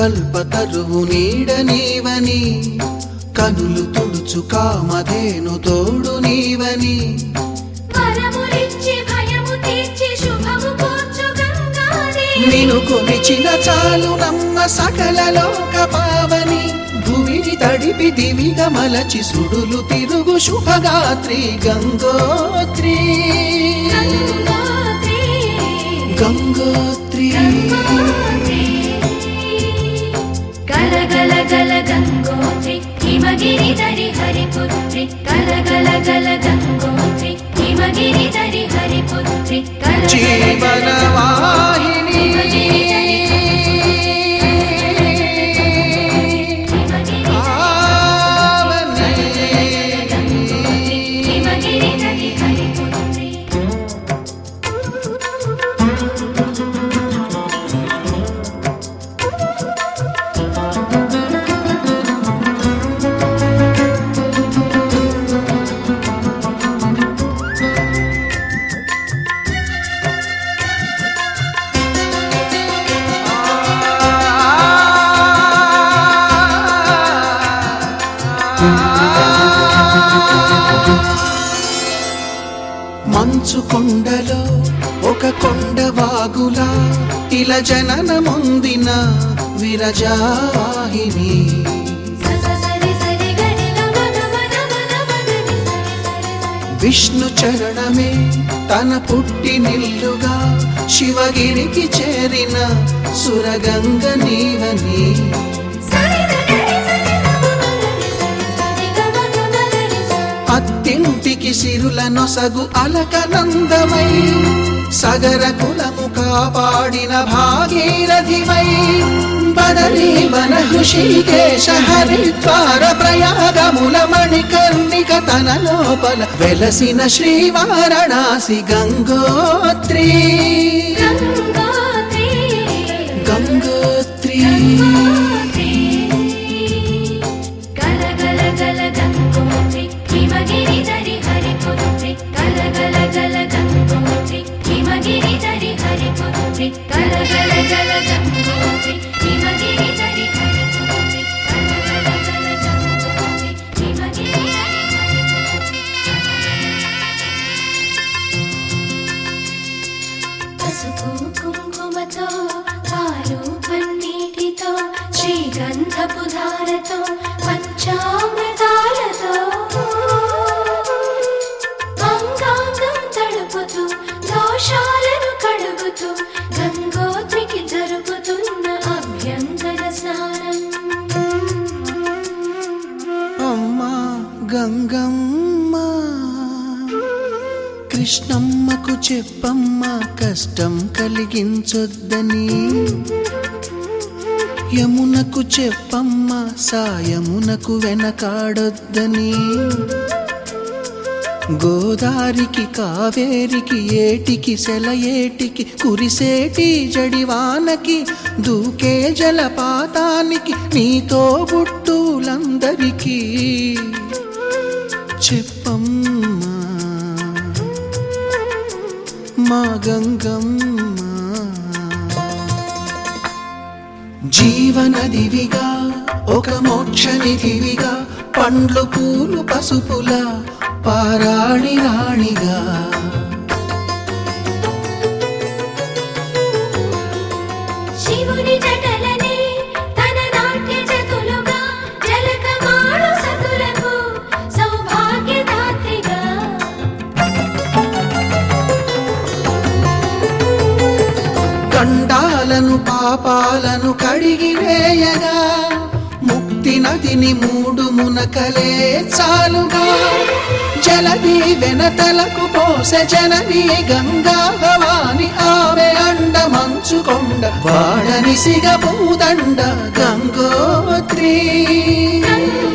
కల్పతరువు నీడ నీవని కనులు తుడుచు కామధేను తోడు నీవని వరములిచ్చి భయము తీర్చి శుభము కూర్చు గంగాదేవి నిను కొలిచిన చాలు నమ్మ సకల లోక పావని భూమిని తడిపి దివిగా మలచి సుడులు తిరుగు శుభగాత్రి గంగోత్రి గంగోత్రి గంగోత్రి గల గల గల గంగోత్రి హిమగిరి దరి హరిపుత్రి గల గల గల గంగోత్రి హిమగిరి దరి హరిపుత్రి గల గల జీవన వాహిని హిమగిరి దరి హిమగిరి పావని. గంగోత్రి హిమగిరి దరి హరిపుత్రి మంచు కొండలో ఒక కొండ వాగులా ఇలా జననమొందిన విరజావాహిని సరి సరి గరి గమ గమ గమ గమ గరి సరి సరి సరి విష్ణు చరణమే తన పుట్టి నిల్లుగా శివగిరికి చేరిన సురగంగ నీవని సరి గరి సరి గమ గరి సరి సరి గమ గమ గరి సరి అత్తింటికి సిరుల నొసగు అలకనందమై సగర కులము కాపాడిన భాగీరథివై బదరీ వన హృషికేశ హరిద్వార ప్రయాగముల మణికర్ణిక తన లోపల వెలసిన శ్రీవారణాసి గంగోత్రి గంగోత్రి గంగోత్రి గల గల గల గంగోత్రి హిమగిరి దరి హరిపుత్రి గల గల గల గంగోత్రి హిమగిరి దరి హరిపుత్రి గల గల గల గంగోత్రి హిమగిరి దరి హరిపుత్రి గల గల గల గంగోత్రి హిమగిరి దరి హరిపుత్రి పసుపు కుంకుమతో పాలు పన్నీటితో శ్రీగంధపు ధారతో పంచామృతాలతో అంగాంగం తడుపుతూ దోషాలను కడుగుతూ గంగోత్రికి జరుపుతున్న అభ్యంగన స్నానం అమ్మా గంగమ్మ కృష్ణమ్మకు చెప్పమ్మ కష్టం కలిగించొద్దని యమునకు చెప్పమ్మ సాయమునకు వెనకాడొద్దని గోదారికి కావేరికి ఏటికి సెలయేటికి కురిసేటి జడివానకి దూకే జలపాతానికి నీతో బుట్టులందరికీ చెప్పమ్మా మా గంగమ్మ జీవనదివిగా ఒక మోక్షనిధివిగా పండ్లు పూలు పసుపుల పారాణి రాణిగా శివుని జటలనే తన నాట్య జతులుగా జలకమాడు సతులకు సౌభాగ్యదాత్రిగా గండాలను పాపాలను కడిగివేయగా ముక్తి నదిని మూడు మునకలే చాలుగా జలది వెనతలకు పోసె జనని గంగా భవాని ఆమె అండ మంచుకొండ వాడని సిగ పూదండ గంగోత్రి గంగోత్రి